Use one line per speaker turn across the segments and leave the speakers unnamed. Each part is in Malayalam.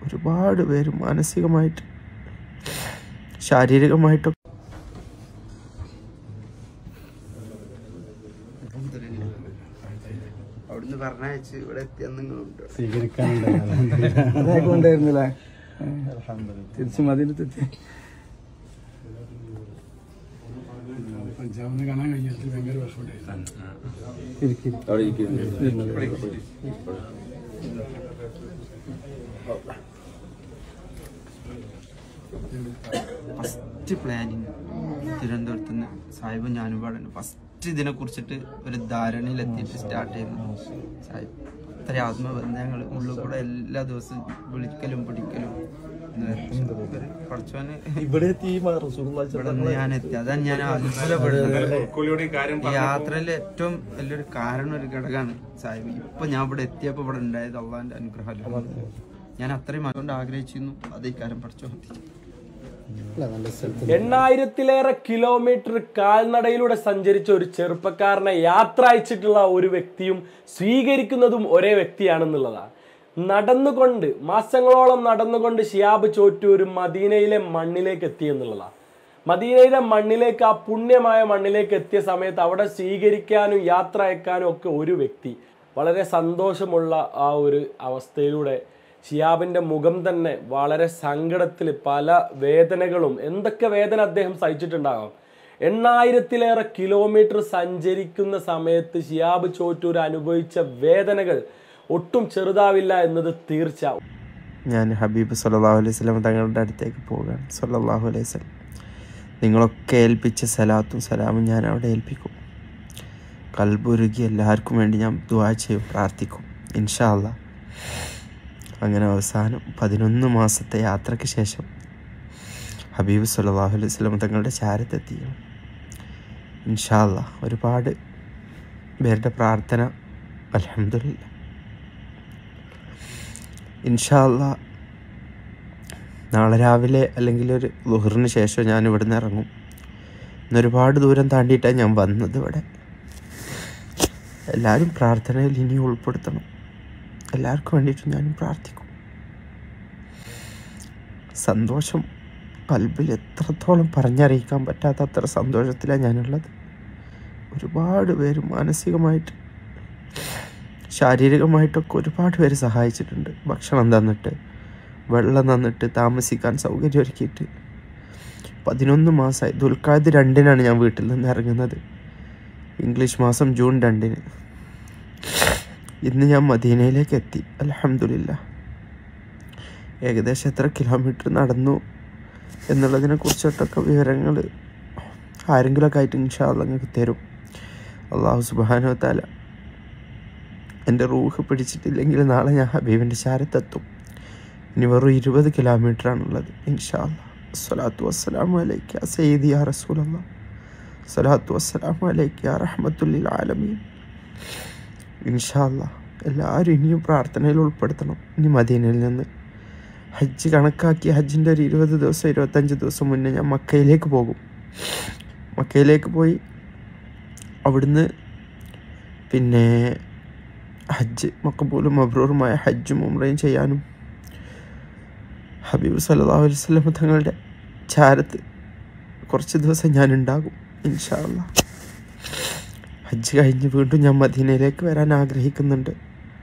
ഒരുപാട് പേര് മാനസികമായിട്ട് ശാരീരികമായിട്ടൊക്കെ അവിടുന്ന് പറഞ്ഞയച്ച് ഇവിടെ എത്തിയെന്നുണ്ട്
സ്വീകരിക്കാനുണ്ടായിരുന്നില്ലേ തിരിച്ചു മതിലെത്തി
പഞ്ചാബിന്ന് കാണാൻ കഴിഞ്ഞിട്ട് ഭയങ്കര വിഷമമുണ്ടായിരുന്നു
ഫസ്റ്റ് പ്ലാനിങ് തിരുവനന്തപുരത്ത് നിന്ന് സാഹിബ് ഞാനും പാടുന്നു ഫസ്റ്റ് ഇതിനെ കുറിച്ചിട്ട് ഒരു ധാരണയിലെത്തിയിട്ട് സ്റ്റാർട്ട് ചെയ്യുന്നു സാഹിബ് അത്ര ആത്മബന്ധങ്ങൾ ഉള്ളിൽ കൂടെ എല്ലാ ദിവസവും വിളിക്കലും പിടിക്കലും കുറച്ചോന്
ഇവിടെ എത്തി
ഇവിടെ നിന്ന് ഞാൻ എത്തി അതാണ് ഞാൻ അത്ഭുതപ്പെടുന്നത് ഈ യാത്രയിലെ ഏറ്റവും വലിയൊരു കാരണം ഒരു ഘടകമാണ് സാഹിബ് ഇപ്പൊ ഞാൻ ഇവിടെ എത്തിയപ്പോ ഇവിടെ ഉണ്ടായത് അള്ളാന്റെ അനുഗ്രഹം ഞാൻ അത്രയും അതുകൊണ്ട് ആഗ്രഹിച്ചിരുന്നു അത് ഈ കാര്യം പഠിച്ചു
എണ്ണായിരത്തിലേറെ കിലോമീറ്റർ കാൽനടയിലൂടെ സഞ്ചരിച്ച ഒരു ചെറുപ്പക്കാരനെ യാത്ര അയച്ചിട്ടുള്ള ഒരു വ്യക്തിയും സ്വീകരിക്കുന്നതും ഒരേ വ്യക്തിയാണെന്നുള്ളതാണ് നടന്നുകൊണ്ട് മാസങ്ങളോളം നടന്നുകൊണ്ട് ഷിയാബ് ചോറ്റൂർ മദീനയിലെ മണ്ണിലേക്ക് എത്തി എന്നുള്ളതാണ് മദീനയിലെ മണ്ണിലേക്ക് ആ പുണ്യമായ മണ്ണിലേക്ക് എത്തിയ സമയത്ത് അവിടെ സ്വീകരിക്കാനും യാത്ര അയക്കാനും ഒക്കെ ഒരു വ്യക്തി വളരെ സന്തോഷമുള്ള ആ ഒരു അവസ്ഥയിലൂടെ ഷിയാബിന്റെ മുഖം തന്നെ വളരെ സങ്കടത്തിൽ പല വേദനകളും എന്തൊക്കെ വേദന അദ്ദേഹം സഹിച്ചിട്ടുണ്ടാകാം എണ്ണായിരത്തിലേറെ കിലോമീറ്റർ സഞ്ചരിക്കുന്ന സമയത്ത് ഷിയാബ് ചോറ്റൂർ അനുഭവിച്ച വേദനകൾ ഒട്ടും ചെറുതാവില്ല എന്നത് തീർച്ച
ഞാൻ ഹബീബ് സല്ലാഹു അലൈഹി സ്വലം തങ്ങളുടെ അടുത്തേക്ക് പോവുകയാണ് സല്ലാഹു അലൈഹി സ്വലം നിങ്ങളൊക്കെ ഏൽപ്പിച്ച സലാത്തും സലാമും ഞാൻ അവിടെ ഏൽപ്പിക്കും കൽബുരുകി എല്ലാവർക്കും വേണ്ടി ഞാൻ ദുവാ ചെയ്യും പ്രാർത്ഥിക്കും ഇൻഷാ അല്ലാ അങ്ങനെ അവസാനം പതിനൊന്ന് മാസത്തെ യാത്രയ്ക്ക് ശേഷം ഹബീബ് സല്ലാഹു അലൈഹി സ്വലം തങ്ങളുടെ ചാരത്തെത്തി ഇൻഷാ അല്ലാ ഒരുപാട് പേരുടെ പ്രാർത്ഥന അലഹമില്ല ഇൻഷാല്ല നാളെ രാവിലെ അല്ലെങ്കിൽ ഒരു ലുഹറിന് ശേഷം ഞാൻ ഇവിടുന്ന് ഇറങ്ങും ഇന്ന് ഒരുപാട് ദൂരം താണ്ടിയിട്ടാണ് ഞാൻ വന്നത് ഇവിടെ എല്ലാവരും പ്രാർത്ഥനയിൽ ഇനി ഉൾപ്പെടുത്തണം എല്ലാവർക്കും വേണ്ടിയിട്ട് ഞാനും പ്രാർത്ഥിക്കും സന്തോഷം കൽബിൽ എത്രത്തോളം പറഞ്ഞറിയിക്കാൻ പറ്റാത്ത അത്ര സന്തോഷത്തിലാണ് ഞാനുള്ളത് ഒരുപാട് പേര് മാനസികമായിട്ട് ശാരീരികമായിട്ടൊക്കെ ഒരുപാട് പേര് സഹായിച്ചിട്ടുണ്ട് ഭക്ഷണം തന്നിട്ട് വെള്ളം തന്നിട്ട് താമസിക്കാൻ സൗകര്യം ഒരുക്കിയിട്ട് പതിനൊന്ന് മാസമായി ദുൽഖാദ് രണ്ടിനാണ് ഞാൻ വീട്ടിൽ നിന്ന് ഇറങ്ങുന്നത് ഇംഗ്ലീഷ് മാസം ജൂൺ രണ്ടിന് ഇന്ന് ഞാൻ മദീനയിലേക്ക് എത്തി അലഹമില്ല ഏകദേശം എത്ര കിലോമീറ്റർ നടന്നു എന്നുള്ളതിനെ കുറിച്ചിട്ടൊക്കെ വിവരങ്ങൾ ആരെങ്കിലുമൊക്കെ ആയിട്ട് ഇൻഷാല്ല നിങ്ങൾക്ക് തരും അള്ളാഹു സുബാനോ താല എൻ്റെ റൂഹ് പിടിച്ചിട്ടില്ലെങ്കിൽ നാളെ ഞാൻ ഹബീബിൻ്റെ ചാരത്തെത്തും ഇനി വെറും ഇരുപത് കിലോമീറ്ററാണുള്ളത് ഇൻഷാ അല്ലാ സ്വലാത്തു വസ്സലാമു അലൈക്ക സയ്യിദി യാ റസൂലല്ല സ്വലാത്തു വസ്സലാമു അലൈക്ക യാ റഹ്മത്തുല്ലിൽ ആലമീൻ ഇൻഷാ അല്ലാ എല്ലാവരും ഇനിയും പ്രാർത്ഥനയിൽ ഉൾപ്പെടുത്തണം ഇനി മദീനയിൽ നിന്ന് ഹജ്ജ് കണക്കാക്കി ഹജ്ജിൻ്റെ ഒരു ഇരുപത് ദിവസം ഇരുപത്തഞ്ച് ദിവസം മുന്നേ ഞാൻ മക്കയിലേക്ക് പോകും മക്കയിലേക്ക് പോയി അവിടുന്ന് പിന്നെ ഹജ്ജ് മക്കബൂലും മബ്രൂറുമായ ഹജ്ജും ഉംറയും ചെയ്യാനും ഹബീബ് സല്ലല്ലാഹു അലൈഹി വസല്ലം തങ്ങളുടെ ചാരത്ത് കുറച്ച് ദിവസം ഞാൻ ഉണ്ടാകും ഇൻഷാ അല്ലാ ഹജ്ജ് കഴിഞ്ഞ് വീണ്ടും ഞാൻ മദീനയിലേക്ക് വരാൻ ആഗ്രഹിക്കുന്നുണ്ട്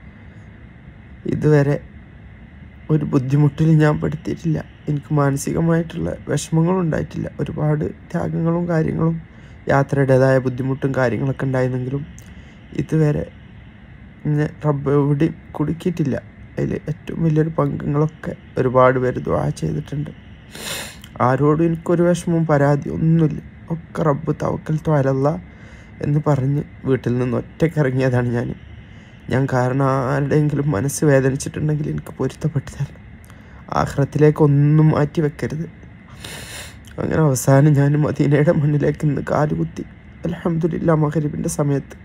ഇതുവരെ ഒരു ബുദ്ധിമുട്ടിൽ ഞാൻ പെടുത്തിയിട്ടില്ല എനിക്ക് മാനസികമായിട്ടുള്ള വിഷമങ്ങളും ഉണ്ടായിട്ടില്ല ഒരുപാട് ത്യാഗങ്ങളും കാര്യങ്ങളും യാത്രയുടേതായ ബുദ്ധിമുട്ടും കാര്യങ്ങളൊക്കെ ഉണ്ടായിരുന്നെങ്കിലും ഇതുവരെ എന്നെ റബ്ബ് എവിടെയും കുടുക്കിയിട്ടില്ല അതിൽ ഏറ്റവും വലിയൊരു പങ്കങ്ങളൊക്കെ ഒരുപാട് പേര് ദ്വാ ചെയ്തിട്ടുണ്ട് ആരോടും എനിക്കൊരു വിഷമവും പരാതി ഒന്നുമില്ല ഒക്കെ റബ്ബ് തവക്കൽ തോലല്ല എന്ന് പറഞ്ഞ് വീട്ടിൽ നിന്ന് ഒറ്റയ്ക്ക് ഇറങ്ങിയതാണ് ഞാൻ ഞാൻ കാരണം ആരുടെയെങ്കിലും മനസ്സ് വേദനിച്ചിട്ടുണ്ടെങ്കിൽ എനിക്ക് പൊരുത്തപ്പെട്ടു തരണം ആഹ്റത്തിലേക്ക് ഒന്നും മാറ്റി വെക്കരുത് അങ്ങനെ അവസാനം ഞാൻ മദീനയുടെ മണ്ണിലേക്ക് ഇന്ന് കാലുകുത്തി അലഹമില്ല മഹരിബിൻ്റെ സമയത്ത്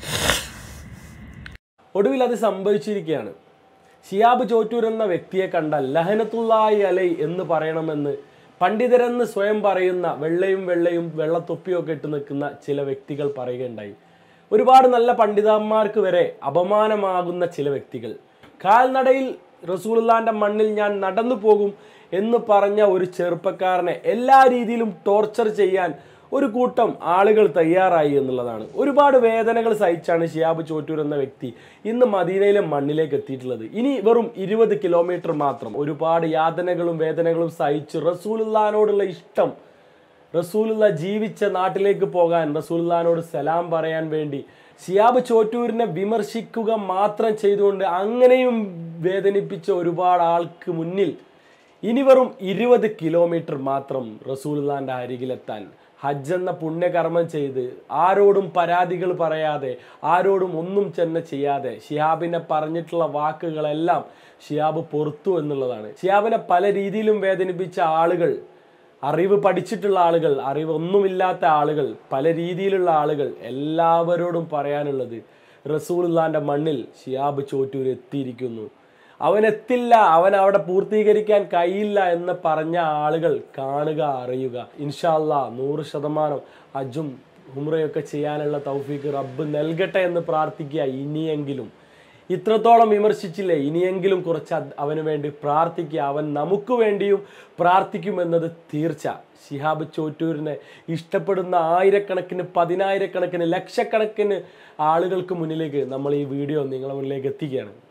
ഒടുവിൽ അത് സംഭവിച്ചിരിക്കുകയാണ് ഷിയാബ് ചോറ്റൂർ എന്ന വ്യക്തിയെ കണ്ടാൽ ലഹനത്തുള്ളായി അലൈ എന്ന് പറയണമെന്ന് പണ്ഡിതരെന്ന് സ്വയം പറയുന്ന വെള്ളയും വെള്ളയും വെള്ളത്തൊപ്പിയും ഒക്കെ ഇട്ട് നിൽക്കുന്ന ചില വ്യക്തികൾ പറയുകയുണ്ടായി ഒരുപാട് നല്ല പണ്ഡിതന്മാർക്ക് വരെ അപമാനമാകുന്ന ചില വ്യക്തികൾ കാൽനടയിൽ റസൂലുള്ളാന്റെ മണ്ണിൽ ഞാൻ നടന്നു പോകും എന്ന് പറഞ്ഞ ഒരു ചെറുപ്പക്കാരനെ എല്ലാ രീതിയിലും ടോർച്ചർ ചെയ്യാൻ ഒരു കൂട്ടം ആളുകൾ തയ്യാറായി എന്നുള്ളതാണ് ഒരുപാട് വേദനകൾ സഹിച്ചാണ് ഷിയാബ് ചോറ്റൂർ എന്ന വ്യക്തി ഇന്ന് മദീനയിലെ മണ്ണിലേക്ക് എത്തിയിട്ടുള്ളത് ഇനി വെറും ഇരുപത് കിലോമീറ്റർ മാത്രം ഒരുപാട് യാതനകളും വേദനകളും സഹിച്ച് റസൂലുള്ളാനോടുള്ള ഇഷ്ടം റസൂലുള്ള ജീവിച്ച നാട്ടിലേക്ക് പോകാൻ റസൂലുള്ളാനോട് സലാം പറയാൻ വേണ്ടി ഷിയാബ് ചോറ്റൂരിനെ വിമർശിക്കുക മാത്രം ചെയ്തുകൊണ്ട് അങ്ങനെയും വേദനിപ്പിച്ച ഒരുപാട് ആൾക്ക് മുന്നിൽ ഇനി വെറും ഇരുപത് കിലോമീറ്റർ മാത്രം റസൂലുള്ളാന്റെ അരികിലെത്താൻ ഹജ്ജ് എന്ന പുണ്യകർമ്മം ചെയ്ത് ആരോടും പരാതികൾ പറയാതെ ആരോടും ഒന്നും ചെന്ന ചെയ്യാതെ ഷിയാബിനെ പറഞ്ഞിട്ടുള്ള വാക്കുകളെല്ലാം ഷിയാബ് പൊറത്തു എന്നുള്ളതാണ് ഷിയാബിനെ പല രീതിയിലും വേദനിപ്പിച്ച ആളുകൾ അറിവ് പഠിച്ചിട്ടുള്ള ആളുകൾ അറിവ് ഒന്നുമില്ലാത്ത ആളുകൾ പല രീതിയിലുള്ള ആളുകൾ എല്ലാവരോടും പറയാനുള്ളത് റസൂലുള്ളാന്റെ മണ്ണിൽ ഷിയാബ് ചോറ്റൂർ എത്തിയിരിക്കുന്നു അവൻ എത്തില്ല അവൻ അവിടെ പൂർത്തീകരിക്കാൻ കഴിയില്ല എന്ന് പറഞ്ഞ ആളുകൾ കാണുക അറിയുക ഇൻഷാല്ല നൂറ് ശതമാനം അജും ഉമ്രയൊക്കെ ചെയ്യാനുള്ള തൗഫീക്ക് റബ്ബ് നൽകട്ടെ എന്ന് പ്രാർത്ഥിക്കുക ഇനിയെങ്കിലും ഇത്രത്തോളം വിമർശിച്ചില്ലേ ഇനിയെങ്കിലും കുറച്ച് അത് അവന് വേണ്ടി പ്രാർത്ഥിക്കുക അവൻ നമുക്ക് വേണ്ടിയും പ്രാർത്ഥിക്കുമെന്നത് തീർച്ച ശിഹാബ് ചോറ്റൂരിനെ ഇഷ്ടപ്പെടുന്ന ആയിരക്കണക്കിന് പതിനായിരക്കണക്കിന് ലക്ഷക്കണക്കിന് ആളുകൾക്ക് മുന്നിലേക്ക് നമ്മൾ ഈ വീഡിയോ നിങ്ങളുടെ മുന്നിലേക്ക് എത്തിക്കുകയാണ്